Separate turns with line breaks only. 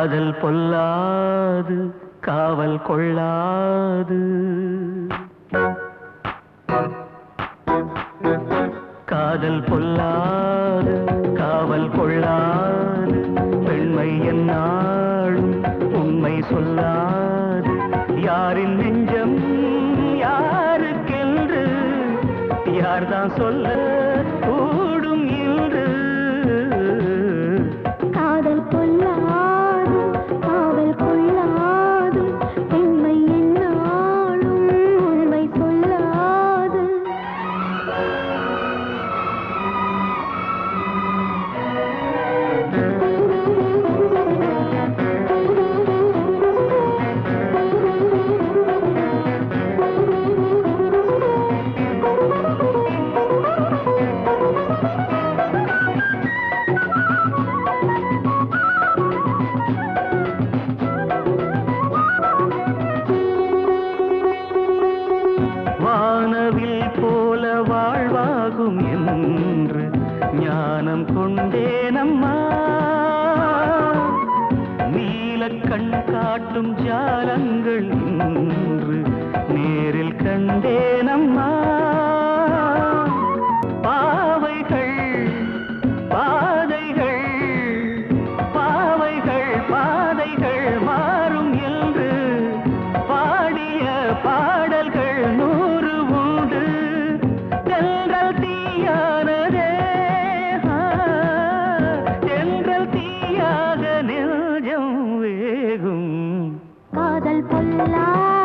காதல் பொல்லாது காவல் கொள்ளாது காதல் பொல்லாது காவல் கொள்ளாது பெண்மை என்னாலும் உண்மை சொல்லாது யாரின் நெஞ்சம் யாருக்கென்று யார்தான் சொல்ல கூடும் என்று
காதல் கொள்ளாது காவல் கொள்ளாது பெண்மை என்னாலும் உண்மை சொல்லாது
வானவில் போல வாழ்வாகும் என்று ஞானம் கொண்டேனம்மா நீலக் கண் காட்டும் ஜாலங்கள் இன்று நேரில் கண்டேனம்மா பாவைகள் பாதைகள் பாவைகள் பாதைகள் மாறும் என்று பாடிய பாடல்கள் நூறு உண்டு தென்றல் தீயானதே ஆ, தென்றல் தீயாக நெஞ்சம் வேகும்
காதல் பொல்லாது